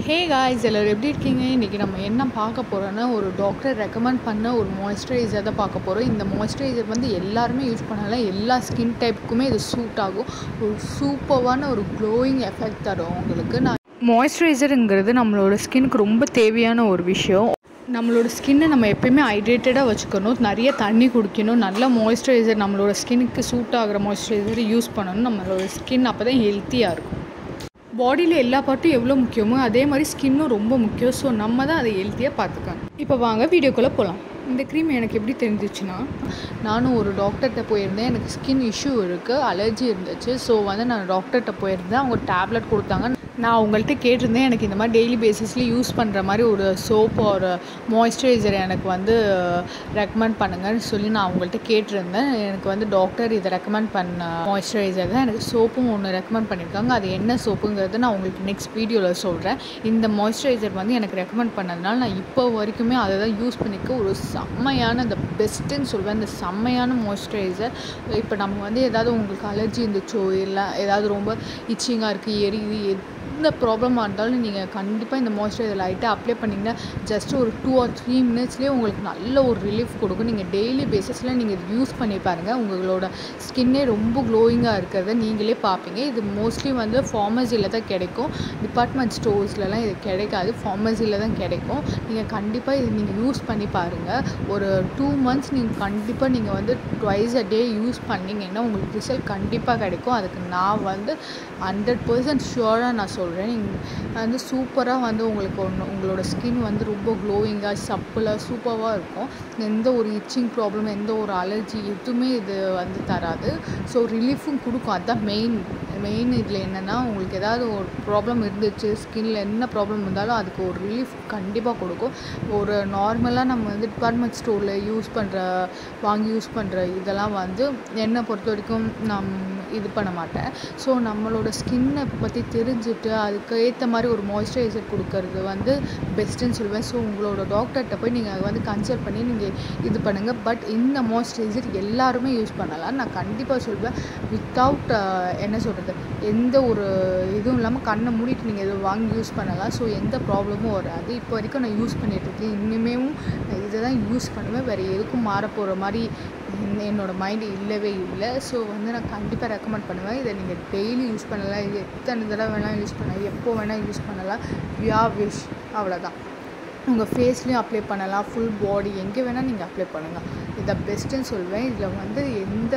hey guys எல்லோரும் எப்படி இருக்கீங்க இன்றைக்கி நம்ம என்ன பார்க்க போகிறோன்னா ஒரு டாக்டர் ரெக்கமெண்ட் பண்ண ஒரு மாய்ஸ்சரைசர் தான் பார்க்க போகிறோம் இந்த மாய்ஸ்சரைசர் வந்து எல்லாருமே யூஸ் பண்ணலாம் எல்லா ஸ்கின் டைப்புக்குமே இது சூட் ஆகும் ஒரு சூப்பரான ஒரு க்ளோயிங் எஃபெக்ட் தரும் உங்களுக்கு நான் மாய்ஸ்சரைசருங்கிறது நம்மளோட ஸ்கின்னுக்கு ரொம்ப தேவையான ஒரு விஷயம் நம்மளோட ஸ்கின்னை நம்ம எப்பயுமே ஹைட்ரேட்டடாக வச்சுக்கணும் நிறைய தண்ணி குடிக்கணும் நல்ல மாய்ஸ்சரைசர் நம்மளோட ஸ்கின்னுக்கு சூட் ஆகிற மாய்ஸ்சரைசர் யூஸ் பண்ணணும் நம்மளோட ஸ்கின் அப்போ தான் ஹெல்த்தியாக இருக்கும் பாடியில் எல்லா பார்ட்டும் எவ்வளோ முக்கியமோ அதே மாதிரி ஸ்கின்னும் ரொம்ப முக்கியம் ஸோ நம்ம தான் அதை ஹெல்த்தியாக பார்த்துக்கணும் இப்போ வாங்க வீடியோக்குள்ளே போகலாம் இந்த க்ரீம் எனக்கு எப்படி தெரிஞ்சிச்சுன்னா நானும் ஒரு டாக்டர்கிட்ட போயிருந்தேன் எனக்கு ஸ்கின் இஷ்யூ இருக்குது அலர்ஜி இருந்துச்சு ஸோ வந்து நான் டாக்டர்கிட்ட போயிருந்தேன் அவங்க டேப்லெட் கொடுத்தாங்க நான் அவங்கள்ட்ட கேட்டிருந்தேன் எனக்கு இந்த மாதிரி டெய்லி பேசிஸில் யூஸ் பண்ணுற மாதிரி ஒரு சோப் ஒரு மாய்ஸ்சரைசர் எனக்கு வந்து ரெக்கமெண்ட் பண்ணுங்கன்னு சொல்லி நான் அவங்கள்ட்ட கேட்டிருந்தேன் எனக்கு வந்து டாக்டர் இதை ரெக்கமெண்ட் பண்ண மாய்ஸ்சரைசர் தான் எனக்கு சோப்பும் ஒன்று ரெக்கமெண்ட் பண்ணியிருக்காங்க அது என்ன சோப்புங்கிறது நான் உங்களுக்கு நெக்ஸ்ட் வீடியோவில் சொல்கிறேன் இந்த மாய்ஸ்சரைசர் வந்து எனக்கு ரெக்கமெண்ட் பண்ணதுனால நான் இப்போ வரைக்குமே அதை தான் யூஸ் பண்ணிக்க ஒரு செம்மையான இந்த பெஸ்ட்டுன்னு சொல்வேன் இந்த செம்மையான மாய்ஸ்சரைசர் இப்போ நம்ம வந்து ஏதாவது உங்களுக்கு அலர்ஜி இருந்துச்சோ இல்லை ஏதாவது ரொம்ப இச்சிங்காக இருக்குது எரியுது எந்த ப்ராப்ளமாக இருந்தாலும் நீங்கள் கண்டிப்பாக இந்த மாய்ஸ்சரைசர் லைட்டாக அப்ளை பண்ணிங்கன்னா ஜஸ்ட் ஒரு டூ ஆர் த்ரீ மினிட்ஸ்லேயே உங்களுக்கு நல்ல ஒரு ரிலீஃப் கொடுக்கும் நீங்கள் டெய்லி பேசிஸில் நீங்கள் இது யூஸ் பண்ணி பாருங்கள் உங்களோட ஸ்கின்னே ரொம்ப க்ளோயிங்காக இருக்கிறத நீங்களே பார்ப்பீங்க இது மோஸ்ட்லி வந்து ஃபார்மசியில் தான் கிடைக்கும் டிபார்ட்மெண்ட் ஸ்டோர்ஸ்லலாம் இது கிடைக்காது ஃபார்மசியில் தான் கிடைக்கும் நீங்கள் கண்டிப்பாக இது நீங்கள் யூஸ் பண்ணி பாருங்கள் ஒரு டூ மந்த்ஸ் நீங்கள் கண்டிப்பாக நீங்கள் வந்து ட்வைஸ் அ டே யூஸ் பண்ணிங்கன்னா உங்களுக்கு ரிசல்ட் கண்டிப்பாக கிடைக்கும் அதுக்கு நான் வந்து ஹண்ட்ரட் பர்சன்ட் ஷுவராக நான் சொல்கிறேன் நீங்கள் வந்து சூப்பராக வந்து உங்களுக்கு ஒன்று உங்களோட ஸ்கின் வந்து ரொம்ப க்ளோயிங்காக சப்பலாக சூப்பராக இருக்கும் எந்த ஒரு இச்சிங் ப்ராப்ளம் எந்த ஒரு அலர்ஜி எதுவுமே இது வந்து தராது ஸோ ரிலீஃபும் கொடுக்கும் அதுதான் மெயின் மெயின் இதில் என்னென்னா உங்களுக்கு ஏதாவது ஒரு ப்ராப்ளம் இருந்துச்சு ஸ்கின்னில் என்ன ப்ராப்ளம் இருந்தாலும் அதுக்கு ஒரு ரிலீஃப் கண்டிப்பாக கொடுக்கும் ஒரு நார்மலாக நம்ம வந்து டிபார்ட்மெண்ட் ஸ்டோரில் யூஸ் பண்ணுற வாங்கி யூஸ் பண்ணுற இதெல்லாம் வந்து என்னை பொறுத்த வரைக்கும் நம் இது பண்ண மாட்டேன் ஸோ நம்மளோட ஸ்கின்னை பற்றி தெரிஞ்சுட்டு அதுக்கு ஏற்ற மாதிரி ஒரு மாய்ஸ்சரைசர் கொடுக்கறது வந்து பெஸ்ட்டுன்னு சொல்லுவேன் ஸோ உங்களோட டாக்டர்கிட்ட போய் நீங்கள் வந்து கன்சல்ட் பண்ணி நீங்கள் இது பண்ணுங்கள் பட் இந்த மாய்ஸ்சரைசர் எல்லாருமே யூஸ் பண்ணலாம் நான் கண்டிப்பாக சொல்வேன் வித்தவுட் என்ன சொல்கிறது எந்த ஒரு இதுவும் இல்லாமல் கண்ணை மூடிட்டு நீங்கள் இதை வாங்கி யூஸ் பண்ணலாம் ஸோ எந்த ப்ராப்ளமும் வராது இப்போ வரைக்கும் நான் யூஸ் பண்ணிகிட்ருக்கேன் இனிமேவும் நான் இதை தான் யூஸ் பண்ணுவேன் வேறு எதுக்கும் மாற போகிற மாதிரி என்னோடய மைண்டு இல்லவே இல்லை ஸோ வந்து நான் கண்டிப்பாக ரெக்கமெண்ட் பண்ணுவேன் இதை நீங்கள் டெய்லி யூஸ் பண்ணலாம் இது எத்தனை தடவை வேணால் யூஸ் பண்ணலாம் எப்போ வேணால் யூஸ் பண்ணலாம் யா விஷ் அவ்வளோதான் உங்கள் ஃபேஸ்லேயும் அப்ளை பண்ணலாம் ஃபுல் பாடி எங்கே வேணால் நீங்கள் அப்ளை பண்ணுங்கள் இதை பெஸ்ட்டுன்னு சொல்வேன் இதில் வந்து எந்த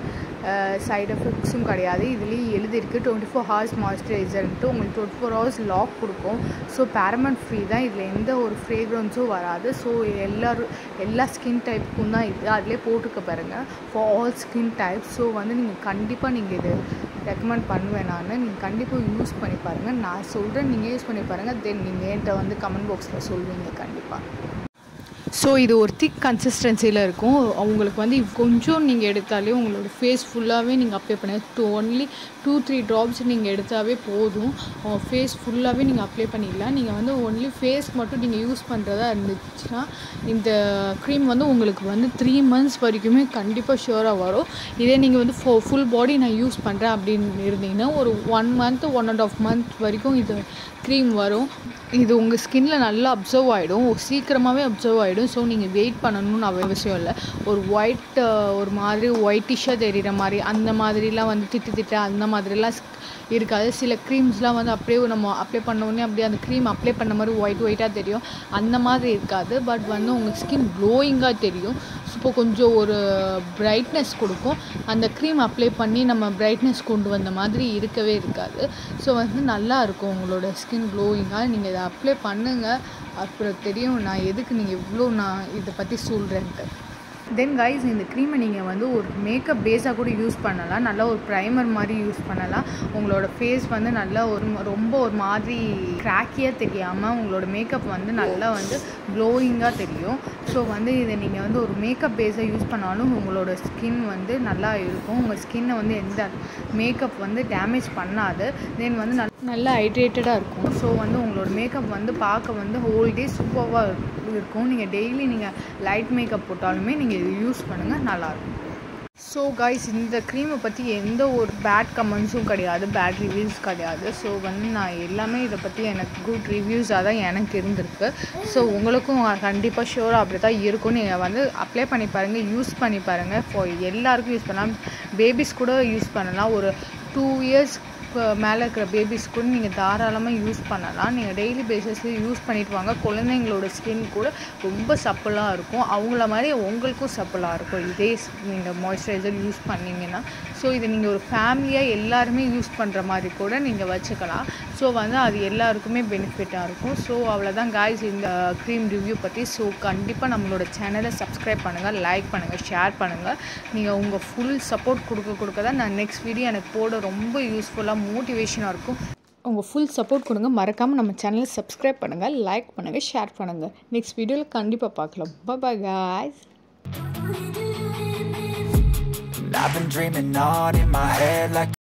சைடு எஃபெக்ட்ஸும் கிடையாது இதுலேயும் எழுதியிருக்கு டுவெண்ட்டி ஃபோர் ஹவர்ஸ் மாய்ஸ்சரைசர்ன்ட்டு உங்களுக்கு டுவெண்ட்டி ஃபோர் ஹவர்ஸ் லாக் கொடுக்கும் ஸோ பேரமெண்ட் ஃப்ரீ தான் இதில் எந்த ஒரு ஃப்ரேக்ரன்ஸும் வராது ஸோ எல்லோரும் எல்லா ஸ்கின் டைப்புக்கும் தான் இது அதிலே போட்டுக்க பாருங்கள் for all skin type so வந்து நீங்கள் கண்டிப்பாக நீங்கள் இது ரெக்கமெண்ட் பண்ணுவேன் நான் நீங்கள் கண்டிப்பாக யூஸ் பண்ணி பாருங்கள் நான் சொல்கிறேன் நீங்கள் யூஸ் பண்ணி பாருங்கள் தென் நீங்கள் என்கிட்ட வந்து கமெண்ட் பாக்ஸில் சொல்வீங்க கண்டிப்பாக ஸோ இது ஒரு திக் கன்சிஸ்டன்சியில் இருக்கும் அவங்களுக்கு வந்து கொஞ்சம் நீங்கள் எடுத்தாலே உங்களோட ஃபேஸ் ஃபுல்லாகவே நீங்கள் அப்ளை பண்ண two only two three drops நீங்கள் எடுத்தாவே போதும் ஃபேஸ் ஃபுல்லாகவே நீங்கள் அப்ளை பண்ணிடலாம் நீங்கள் வந்து ஒன்லி ஃபேஸ் மட்டும் நீங்கள் யூஸ் பண்ணுறதா இருந்துச்சுன்னா இந்த க்ரீம் வந்து உங்களுக்கு வந்து த்ரீ மந்த்ஸ் வரைக்குமே கண்டிப்பாக ஷியோராக வரும் இதே நீங்கள் வந்து ஃபோ ஃபுல் பாடி நான் யூஸ் பண்ணுறேன் அப்படின்னு இருந்தீங்கன்னா ஒரு one month one and half month வரைக்கும் இது க்ரீம் வரும் இது உங்கள் ஸ்கின்ல நல்லா அப்சர்வ் ஆகிடும் சீக்கிரமாகவே அப்சர்வ் ஆகிடும் ஸோ நீங்கள் வெயிட் பண்ணணும்னு அவசியம் இல்லை ஒரு ஒயிட் ஒரு மாதிரி ஒயிட்டிஷாக தெரிகிற மாதிரி அந்த மாதிரிலாம் வந்து திட்டு திட்டு அந்த மாதிரிலாம் இருக்காது சில க்ரீம்ஸ்லாம் வந்து அப்படியே நம்ம அப்ளை பண்ணோடனே அப்படியே அந்த க்ரீம் அப்ளை பண்ண மாதிரி ஒயிட் ஒயிட்டாக தெரியும் அந்த மாதிரி இருக்காது பட் வந்து உங்கள் ஸ்கின் க்ளோயிங்காக தெரியும் இப்போ கொஞ்சம் ஒரு பிரைட்னஸ் கொடுக்கும் அந்த க்ரீம் அப்ளை பண்ணி நம்ம பிரைட்னஸ் கொண்டு வந்த மாதிரி இருக்கவே இருக்காது ஸோ வந்து நல்லா இருக்கும் உங்களோட ஸ்கின் க்ளோயிங்காக நீங்கள் இதை அப்ளை பண்ணுங்கள் அப்புறம் தெரியும் நான் எதுக்கு நீங்கள் இவ்வளோ நான் இதை பற்றி சொல்கிறேன்ட்டு தென் கைஸ் இந்த க்ரீமை நீங்கள் வந்து ஒரு மேக்கப் பேஸாக கூட யூஸ் பண்ணலாம் நல்லா ஒரு ப்ரைமர் மாதிரி யூஸ் பண்ணலாம் உங்களோட ஃபேஸ் வந்து நல்லா ஒரு ரொம்ப ஒரு மாதிரி கிராக்கியாக தெரியாமல் உங்களோட மேக்கப் வந்து நல்லா வந்து க்ளோயிங்காக தெரியும் ஸோ வந்து இதை நீங்கள் வந்து ஒரு மேக்கப் பேஸாக யூஸ் பண்ணாலும் உங்களோட ஸ்கின் வந்து நல்லா இருக்கும் உங்கள் ஸ்கின்னை வந்து எந்த மேக்கப் வந்து டேமேஜ் பண்ணாது தென் வந்து நல் நல்லா ஹைட்ரேட்டடாக இருக்கும் ஸோ வந்து உங்களோட மேக்கப் வந்து பார்க்க வந்து ஹோல் டே சூப்பராக இருக்கும் நீங்கள் டெய்லி நீங்கள் லைட் மேக்கப் போட்டாலுமே நீங்கள் இது யூஸ் பண்ணுங்கள் நல்லாயிருக்கும் ஸோ கைஸ் இந்த க்ரீமை பற்றி எந்த ஒரு பேட் கமெண்ட்ஸும் கிடையாது பேட் ரிவ்யூஸ் கிடையாது ஸோ வந்து நான் எல்லாமே இதை பற்றி எனக்கு குட் ரிவ்யூஸாக தான் எனக்கு இருந்திருக்கு ஸோ உங்களுக்கும் கண்டிப்பாக ஷூராக அப்படி தான் இருக்கும் நீங்கள் வந்து அப்ளை பண்ணி பாருங்கள் யூஸ் பண்ணி பாருங்கள் ஃபார் எல்லாருக்கும் யூஸ் பண்ணலாம் பேபிஸ் கூட யூஸ் பண்ணலாம் ஒரு டூ இயர்ஸ் மேலே இருக்கிற பேபிஸ் கூட நீங்கள் தாராளமாக யூஸ் பண்ணலாம் நீங்கள் டெய்லி பேசிஸில் யூஸ் பண்ணிட்டு வாங்க குழந்தைங்களோட ஸ்கின் கூட ரொம்ப சப்பலாக இருக்கும் அவங்கள மாதிரி உங்களுக்கும் சப்பலாக இருக்கும் இதே நீங்கள் மாய்ஸ்சரைசர் யூஸ் பண்ணிங்கன்னா ஸோ இதை நீங்கள் ஒரு ஃபேமிலியாக எல்லாருமே யூஸ் பண்ணுற மாதிரி கூட நீங்கள் வச்சுக்கலாம் ஸோ வந்து அது எல்லாருக்குமே பெனிஃபிட்டாக இருக்கும் ஸோ அவ்வளோதான் காய்ஸ் இந்த க்ரீம் ரிவ்யூ பற்றி ஸோ கண்டிப்பாக நம்மளோட சேனலை சப்ஸ்கிரைப் பண்ணுங்கள் லைக் பண்ணுங்கள் ஷேர் பண்ணுங்கள் நீங்கள் உங்கள் ஃபுல் சப்போர்ட் கொடுக்க கொடுக்க தான் நான் நெக்ஸ்ட் வீடியோ எனக்கு போட ரொம்ப யூஸ்ஃபுல்லாக மோட்டிவேஷனாக இருக்கும் உங்கள் ஃபுல் சப்போர்ட் கொடுங்க மறக்காமல் நம்ம சேனலை சப்ஸ்கிரைப் பண்ணுங்கள் லைக் பண்ணுங்கள் ஷேர் பண்ணுங்கள் நெக்ஸ்ட் வீடியோவில் கண்டிப்பாக பார்க்கலாம் bye guys I've been dreaming on in my head like